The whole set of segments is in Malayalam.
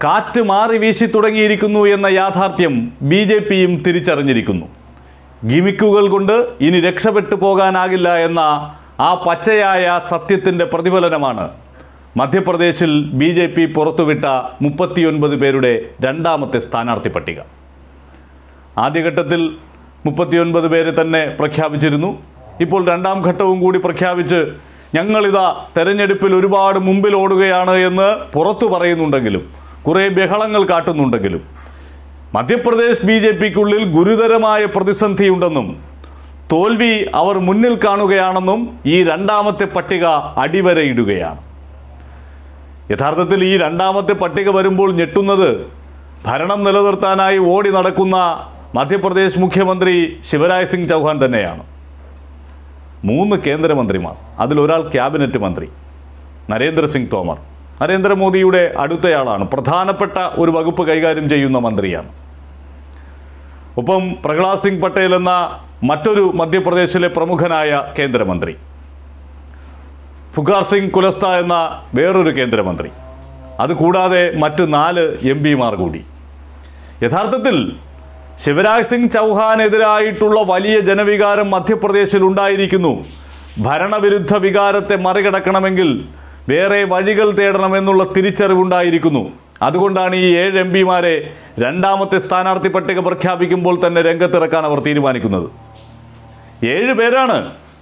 കാറ്റ് മാറി വീശി തുടങ്ങിയിരിക്കുന്നു എന്ന യാഥാർത്ഥ്യം ബി ജെ പിയും തിരിച്ചറിഞ്ഞിരിക്കുന്നു ഗിമിക്കുകൾ കൊണ്ട് ഇനി രക്ഷപ്പെട്ടു പോകാനാകില്ല എന്ന ആ പച്ചയായ സത്യത്തിൻ്റെ പ്രതിഫലനമാണ് മധ്യപ്രദേശിൽ ബി ജെ പി പുറത്തുവിട്ട മുപ്പത്തിയൊൻപത് പേരുടെ രണ്ടാമത്തെ സ്ഥാനാർത്ഥി പട്ടിക ആദ്യഘട്ടത്തിൽ മുപ്പത്തിയൊൻപത് പേരെ തന്നെ പ്രഖ്യാപിച്ചിരുന്നു ഇപ്പോൾ രണ്ടാം ഘട്ടവും കൂടി പ്രഖ്യാപിച്ച് ഞങ്ങളിതാ തെരഞ്ഞെടുപ്പിൽ ഒരുപാട് മുമ്പിൽ ഓടുകയാണ് എന്ന് പുറത്തു പറയുന്നുണ്ടെങ്കിലും കുറേ ബഹളങ്ങൾ കാട്ടുന്നുണ്ടെങ്കിലും മധ്യപ്രദേശ് ബി ജെ പിക്കുള്ളിൽ ഗുരുതരമായ പ്രതിസന്ധിയുണ്ടെന്നും തോൽവി അവർ മുന്നിൽ കാണുകയാണെന്നും ഈ രണ്ടാമത്തെ പട്ടിക അടിവരയിടുകയാണ് യഥാർത്ഥത്തിൽ ഈ രണ്ടാമത്തെ പട്ടിക വരുമ്പോൾ ഞെട്ടുന്നത് ഭരണം നിലനിർത്താനായി ഓടി നടക്കുന്ന മധ്യപ്രദേശ് മുഖ്യമന്ത്രി ശിവരാജ് സിംഗ് ചൗഹാൻ തന്നെയാണ് മൂന്ന് കേന്ദ്രമന്ത്രിമാർ അതിലൊരാൾ ക്യാബിനറ്റ് മന്ത്രി നരേന്ദ്രസിംഗ് തോമർ നരേന്ദ്രമോദിയുടെ അടുത്തയാളാണ് പ്രധാനപ്പെട്ട ഒരു വകുപ്പ് കൈകാര്യം ചെയ്യുന്ന മന്ത്രിയാണ് ഒപ്പം പ്രഹ്ലാദ് സിംഗ് പട്ടേൽ എന്ന മറ്റൊരു മധ്യപ്രദേശിലെ പ്രമുഖനായ കേന്ദ്രമന്ത്രി ഫുഗാർ സിംഗ് കുലസ്ത എന്ന വേറൊരു കേന്ദ്രമന്ത്രി അതുകൂടാതെ മറ്റ് നാല് എം പിമാർ കൂടി യഥാർത്ഥത്തിൽ ശിവരാജ് സിംഗ് ചൗഹാനെതിരായിട്ടുള്ള വലിയ ജനവികാരം മധ്യപ്രദേശിൽ ഉണ്ടായിരിക്കുന്നു ഭരണവിരുദ്ധ വികാരത്തെ മറികടക്കണമെങ്കിൽ വേറെ വഴികൾ തേടണമെന്നുള്ള തിരിച്ചറിവുണ്ടായിരിക്കുന്നു അതുകൊണ്ടാണ് ഈ ഏഴ് എം പിമാരെ രണ്ടാമത്തെ സ്ഥാനാർത്ഥി പട്ടിക പ്രഖ്യാപിക്കുമ്പോൾ തന്നെ രംഗത്തിറക്കാൻ അവർ തീരുമാനിക്കുന്നത് ഏഴ് പേരാണ്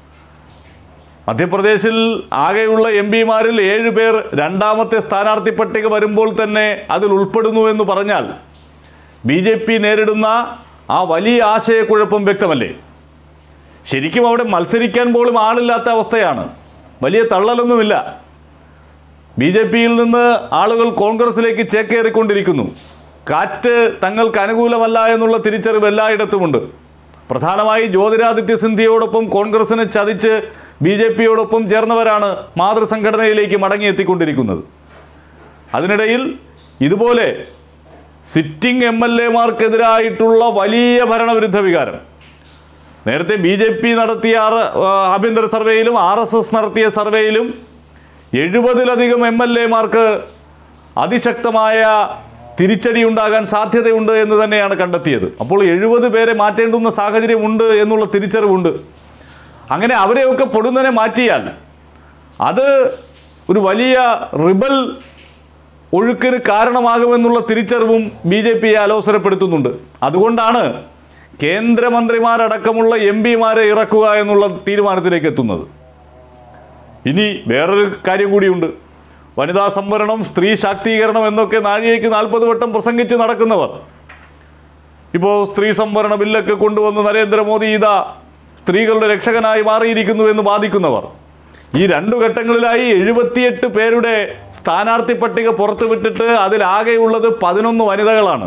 മധ്യപ്രദേശിൽ ആകെയുള്ള എം പിമാരിൽ ഏഴ് പേർ രണ്ടാമത്തെ സ്ഥാനാർത്ഥി പട്ടിക വരുമ്പോൾ തന്നെ അതിൽ ഉൾപ്പെടുന്നു എന്ന് പറഞ്ഞാൽ ബി ജെ പി നേരിടുന്ന ആ വലിയ ആശയക്കുഴപ്പം വ്യക്തമല്ലേ ശരിക്കും അവിടെ മത്സരിക്കാൻ പോലും ആളില്ലാത്ത അവസ്ഥയാണ് വലിയ തള്ളലൊന്നുമില്ല ബി ജെ പിയിൽ നിന്ന് ആളുകൾ കോൺഗ്രസിലേക്ക് ചേക്കേറിക്കൊണ്ടിരിക്കുന്നു കാറ്റ് തങ്ങൾക്ക് അനുകൂലമല്ല എന്നുള്ള തിരിച്ചറിവ് എല്ലായിടത്തുമുണ്ട് പ്രധാനമായി ജ്യോതിരാദിത്യ സിന്ധ്യയോടൊപ്പം കോൺഗ്രസിനെ ചതിച്ച് ബി ജെ പിയോടൊപ്പം ചേർന്നവരാണ് മാതൃസംഘടനയിലേക്ക് മടങ്ങിയെത്തിക്കൊണ്ടിരിക്കുന്നത് അതിനിടയിൽ ഇതുപോലെ സിറ്റിംഗ് എം എൽ എമാർക്കെതിരായിട്ടുള്ള വലിയ ഭരണവിരുദ്ധ വികാരം നേരത്തെ ബി ജെ പി നടത്തിയ ആറ് ആ, ആഭ്യന്തര സർവേയിലും ആർ എസ് എസ് നടത്തിയ സർവേയിലും എഴുപതിലധികം എം എൽ എമാർക്ക് അതിശക്തമായ തിരിച്ചടി ഉണ്ടാകാൻ സാധ്യതയുണ്ട് എന്ന് തന്നെയാണ് കണ്ടെത്തിയത് അപ്പോൾ എഴുപത് പേരെ മാറ്റേണ്ടുന്ന സാഹചര്യമുണ്ട് എന്നുള്ള തിരിച്ചറിവുണ്ട് അങ്ങനെ അവരെയൊക്കെ പൊടുന്നനെ മാറ്റിയാൽ അത് ഒരു വലിയ റിബൽ ഒഴുക്കിന് കാരണമാകുമെന്നുള്ള തിരിച്ചറിവും ബി ജെ പിയെ അലോസരപ്പെടുത്തുന്നുണ്ട് അതുകൊണ്ടാണ് കേന്ദ്രമന്ത്രിമാരടക്കമുള്ള എം പിമാരെ ഇറക്കുക എന്നുള്ള തീരുമാനത്തിലേക്ക് എത്തുന്നത് ഇനി വേറൊരു കാര്യം കൂടിയുണ്ട് വനിതാ സംവരണം സ്ത്രീ ശാക്തീകരണം എന്നൊക്കെ നാഴികയ്ക്ക് നാൽപ്പത് വട്ടം പ്രസംഗിച്ച് നടക്കുന്നവർ ഇപ്പോൾ സ്ത്രീ സംവരണ ബില്ലൊക്കെ കൊണ്ടുവന്ന് നരേന്ദ്രമോദി ഇതാ സ്ത്രീകളുടെ രക്ഷകനായി മാറിയിരിക്കുന്നു എന്ന് വാദിക്കുന്നവർ ഈ രണ്ടു ഘട്ടങ്ങളിലായി എഴുപത്തിയെട്ട് പേരുടെ സ്ഥാനാർത്ഥി പട്ടിക പുറത്തുവിട്ടിട്ട് അതിലാകെയുള്ളത് പതിനൊന്ന് വനിതകളാണ്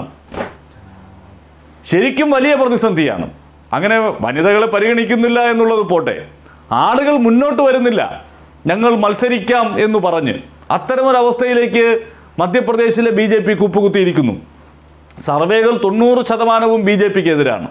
ശരിക്കും വലിയ പ്രതിസന്ധിയാണ് അങ്ങനെ വനിതകളെ പരിഗണിക്കുന്നില്ല എന്നുള്ളത് പോട്ടെ ആളുകൾ മുന്നോട്ട് വരുന്നില്ല ഞങ്ങൾ മത്സരിക്കാം എന്ന് പറഞ്ഞ് അത്തരമൊരവസ്ഥയിലേക്ക് മധ്യപ്രദേശിലെ ബി ജെ പി കുപ്പുകുത്തിയിരിക്കുന്നു സർവേകൾ തൊണ്ണൂറ് ശതമാനവും ബി ജെ പിക്ക് എതിരാണ്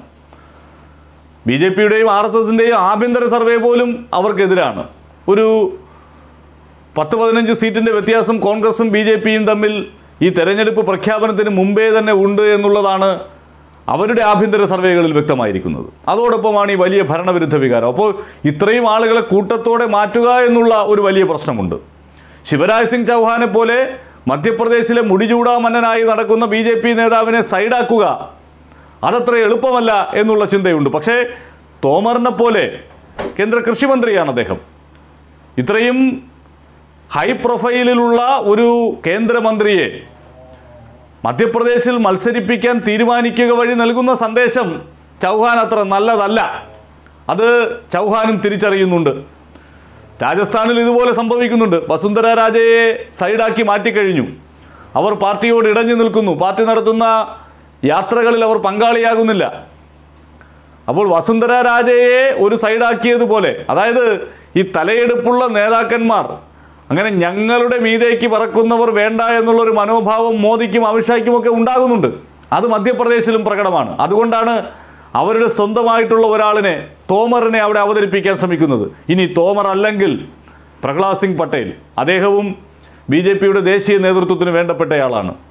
ബി ജെ പിയുടെയും ആർ എസ് എസിൻ്റെയും ആഭ്യന്തര സർവേ പോലും അവർക്കെതിരാണ് ഒരു പത്ത് പതിനഞ്ച് സീറ്റിൻ്റെ വ്യത്യാസം കോൺഗ്രസും ബി ജെ പിയും തമ്മിൽ ഈ തെരഞ്ഞെടുപ്പ് പ്രഖ്യാപനത്തിന് മുമ്പേ തന്നെ ഉണ്ട് എന്നുള്ളതാണ് അവരുടെ ആഭ്യന്തര സർവേകളിൽ വ്യക്തമായിരിക്കുന്നത് അതോടൊപ്പമാണ് ഈ വലിയ ഭരണവിരുദ്ധ വികാരം അപ്പോൾ ഇത്രയും ആളുകളെ കൂട്ടത്തോടെ മാറ്റുക എന്നുള്ള ഒരു വലിയ പ്രശ്നമുണ്ട് ശിവരാജ് സിംഗ് ചൗഹാനെ പോലെ മധ്യപ്രദേശിലെ മുടിചൂടാ മന്നനായി നടക്കുന്ന ബി ജെ പി നേതാവിനെ സൈഡാക്കുക അതത്ര എളുപ്പമല്ല എന്നുള്ള ചിന്തയുണ്ട് പക്ഷേ തോമറിനെ പോലെ കേന്ദ്ര കൃഷിമന്ത്രിയാണ് അദ്ദേഹം ഇത്രയും ഹൈ പ്രൊഫൈലിലുള്ള ഒരു കേന്ദ്രമന്ത്രിയെ മധ്യപ്രദേശിൽ മത്സരിപ്പിക്കാൻ തീരുമാനിക്കുക വഴി നൽകുന്ന സന്ദേശം ചൗഹാൻ അത്ര നല്ലതല്ല അത് ചൗഹാനും തിരിച്ചറിയുന്നുണ്ട് രാജസ്ഥാനിൽ ഇതുപോലെ സംഭവിക്കുന്നുണ്ട് വസുന്ധര രാജയെ സൈഡാക്കി മാറ്റിക്കഴിഞ്ഞു അവർ പാർട്ടിയോട് ഇടഞ്ഞു നിൽക്കുന്നു പാർട്ടി നടത്തുന്ന യാത്രകളിൽ അവർ പങ്കാളിയാകുന്നില്ല അപ്പോൾ വസുന്ധര രാജയെ ഒരു സൈഡാക്കിയതുപോലെ അതായത് ഈ തലയെടുപ്പുള്ള നേതാക്കന്മാർ അങ്ങനെ ഞങ്ങളുടെ മീതേക്ക് പറക്കുന്നവർ വേണ്ട എന്നുള്ളൊരു മനോഭാവം മോദിക്കും അമിത്ഷായ്ക്കും ഒക്കെ ഉണ്ടാകുന്നുണ്ട് അത് മധ്യപ്രദേശിലും പ്രകടമാണ് അതുകൊണ്ടാണ് അവരുടെ സ്വന്തമായിട്ടുള്ള ഒരാളിനെ തോമറിനെ അവിടെ അവതരിപ്പിക്കാൻ ശ്രമിക്കുന്നത് ഇനി തോമർ അല്ലെങ്കിൽ പ്രഹ്ലാദ് സിംഗ് പട്ടേൽ അദ്ദേഹവും ബി ജെ പിയുടെ ദേശീയ നേതൃത്വത്തിന് വേണ്ടപ്പെട്ടയാളാണ്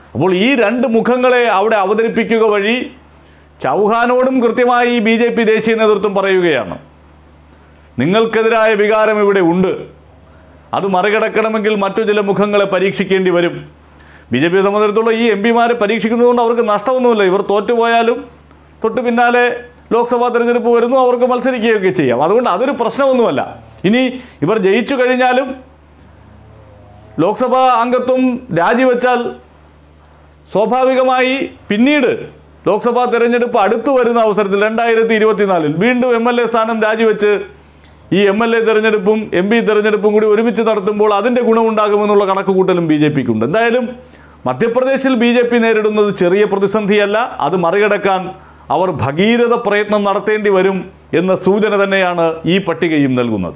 അപ്പോൾ ഈ രണ്ട് മുഖങ്ങളെ അവിടെ അവതരിപ്പിക്കുക വഴി ചൗഹാനോടും കൃത്യമായി ബി ജെ പി ദേശീയ നേതൃത്വം പറയുകയാണ് നിങ്ങൾക്കെതിരായ വികാരം ഇവിടെ ഉണ്ട് അത് മറികടക്കണമെങ്കിൽ മറ്റു ചില മുഖങ്ങളെ പരീക്ഷിക്കേണ്ടി വരും ബി ജെ പിയെ സംബന്ധിച്ചിടത്തോളം ഈ എം പിമാരെ പരീക്ഷിക്കുന്നതുകൊണ്ട് അവർക്ക് നഷ്ടമൊന്നുമില്ല ഇവർ തോറ്റുപോയാലും തൊട്ട് പിന്നാലെ ലോക്സഭാ തെരഞ്ഞെടുപ്പ് വരുന്നു അവർക്ക് മത്സരിക്കുകയൊക്കെ ചെയ്യാം അതുകൊണ്ട് അതൊരു പ്രശ്നമൊന്നുമല്ല ഇനി ഇവർ ജയിച്ചു കഴിഞ്ഞാലും ലോക്സഭാ അംഗത്വം രാജിവെച്ചാൽ സ്വാഭാവികമായി പിന്നീട് ലോക്സഭാ തെരഞ്ഞെടുപ്പ് അടുത്തു വരുന്ന അവസരത്തിൽ രണ്ടായിരത്തി ഇരുപത്തിനാലിൽ വീണ്ടും എം എൽ എ സ്ഥാനം രാജിവെച്ച് ഈ എം എൽ എ തെരഞ്ഞെടുപ്പും എം പി തെരഞ്ഞെടുപ്പും കൂടി ഒരുമിച്ച് നടത്തുമ്പോൾ അതിൻ്റെ ഗുണമുണ്ടാകുമെന്നുള്ള കണക്കുകൂട്ടലും ബി ജെ പിക്കുണ്ട് എന്തായാലും മധ്യപ്രദേശിൽ ബി ജെ പി നേരിടുന്നത് ചെറിയ പ്രതിസന്ധിയല്ല അത് മറികടക്കാൻ അവർ ഭഗീരഥ പ്രയത്നം നടത്തേണ്ടി വരും എന്ന സൂചന തന്നെയാണ് ഈ പട്ടികയും നൽകുന്നത്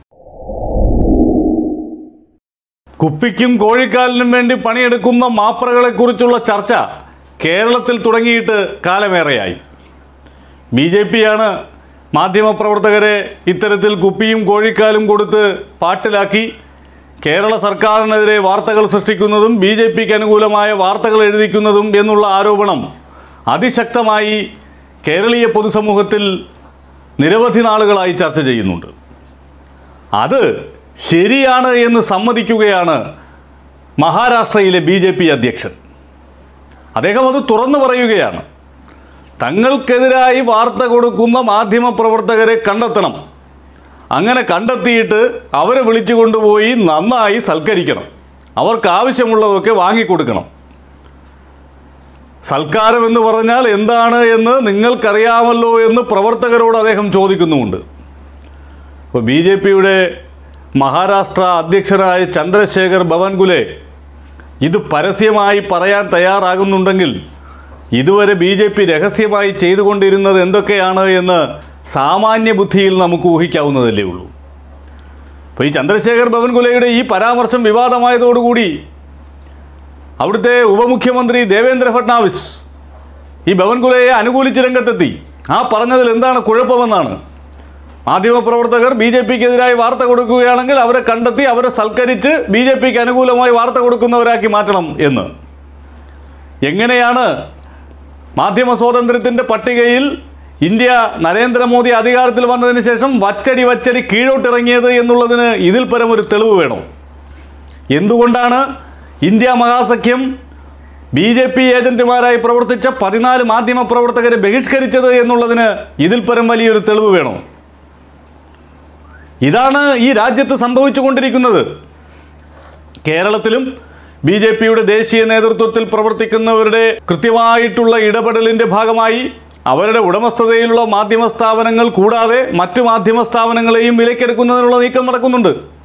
കുപ്പിക്കും കോഴിക്കാലിനും വേണ്ടി പണിയെടുക്കുന്ന മാപ്രകളെക്കുറിച്ചുള്ള ചർച്ച കേരളത്തിൽ തുടങ്ങിയിട്ട് കാലമേറെയായി ബി ജെ പിയാണ് മാധ്യമപ്രവർത്തകരെ ഇത്തരത്തിൽ കുപ്പിയും കോഴിക്കാലും കൊടുത്ത് പാട്ടിലാക്കി കേരള സർക്കാരിനെതിരെ വാർത്തകൾ സൃഷ്ടിക്കുന്നതും ബി ജെ പിക്ക് അനുകൂലമായ വാർത്തകൾ എഴുതിക്കുന്നതും എന്നുള്ള ആരോപണം അതിശക്തമായി കേരളീയ പൊതുസമൂഹത്തിൽ നിരവധി നാളുകളായി ചർച്ച ചെയ്യുന്നുണ്ട് അത് ശരിയാണ് എന്ന് സമ്മതിക്കുകയാണ് മഹാരാഷ്ട്രയിലെ ബി ജെ പി അധ്യക്ഷൻ അദ്ദേഹം അത് തുറന്നു പറയുകയാണ് തങ്ങൾക്കെതിരായി വാർത്ത കൊടുക്കുന്ന മാധ്യമപ്രവർത്തകരെ കണ്ടെത്തണം അങ്ങനെ കണ്ടെത്തിയിട്ട് അവരെ വിളിച്ചു കൊണ്ടുപോയി നന്നായി സൽക്കരിക്കണം അവർക്ക് ആവശ്യമുള്ളതൊക്കെ വാങ്ങിക്കൊടുക്കണം സൽക്കാരം എന്ന് പറഞ്ഞാൽ എന്താണ് എന്ന് നിങ്ങൾക്കറിയാമല്ലോ എന്ന് പ്രവർത്തകരോട് അദ്ദേഹം ചോദിക്കുന്നുമുണ്ട് ഇപ്പോൾ ബി ജെ പിയുടെ മഹാരാഷ്ട്ര അധ്യക്ഷനായ ചന്ദ്രശേഖർ ഭവൻകുലെ ഇത് പരസ്യമായി പറയാൻ തയ്യാറാകുന്നുണ്ടെങ്കിൽ ഇതുവരെ ബി ജെ പി രഹസ്യമായി ചെയ്തുകൊണ്ടിരുന്നത് എന്തൊക്കെയാണ് എന്ന് സാമാന്യ ബുദ്ധിയിൽ നമുക്ക് ഊഹിക്കാവുന്നതല്ലേ ഉള്ളൂ അപ്പോൾ ഈ ചന്ദ്രശേഖർ ഭവൻകുലയുടെ ഈ പരാമർശം വിവാദമായതോടുകൂടി അവിടുത്തെ ഉപമുഖ്യമന്ത്രി ദേവേന്ദ്ര ഫട്നാവിസ് ഈ ഭവൻകുലയെ അനുകൂലിച്ച് രംഗത്തെത്തി ആ പറഞ്ഞതിൽ എന്താണ് കുഴപ്പമെന്നാണ് മാധ്യമപ്രവർത്തകർ ബി ജെ പിക്കെതിരായി വാർത്ത കൊടുക്കുകയാണെങ്കിൽ അവരെ കണ്ടെത്തി അവരെ സൽക്കരിച്ച് ബി ജെ പിക്ക് അനുകൂലമായി വാർത്ത കൊടുക്കുന്നവരാക്കി മാറ്റണം എന്ന് എങ്ങനെയാണ് മാധ്യമ സ്വാതന്ത്ര്യത്തിൻ്റെ പട്ടികയിൽ ഇന്ത്യ നരേന്ദ്രമോദി അധികാരത്തിൽ വന്നതിന് ശേഷം വച്ചടി വച്ചടി കീഴോട്ടിറങ്ങിയത് എന്നുള്ളതിന് ഇതിൽ പരം ഒരു തെളിവ് വേണം എന്തുകൊണ്ടാണ് ഇന്ത്യ മഹാസഖ്യം ബി ജെ പി ഏജന്റുമാരായി പ്രവർത്തിച്ച പതിനാല് മാധ്യമ പ്രവർത്തകരെ ബഹിഷ്കരിച്ചത് എന്നുള്ളതിന് ഇതിൽ പരം വലിയൊരു തെളിവ് വേണം ഇതാണ് ഈ രാജ്യത്ത് സംഭവിച്ചുകൊണ്ടിരിക്കുന്നത് കേരളത്തിലും ബി ജെ പിയുടെ ദേശീയ നേതൃത്വത്തിൽ പ്രവർത്തിക്കുന്നവരുടെ കൃത്യമായിട്ടുള്ള ഇടപെടലിൻ്റെ ഭാഗമായി അവരുടെ ഉടമസ്ഥതയിലുള്ള മാധ്യമ സ്ഥാപനങ്ങൾ കൂടാതെ മറ്റു മാധ്യമ സ്ഥാപനങ്ങളെയും വിലക്കെടുക്കുന്നതിനുള്ള നീക്കം നടക്കുന്നുണ്ട്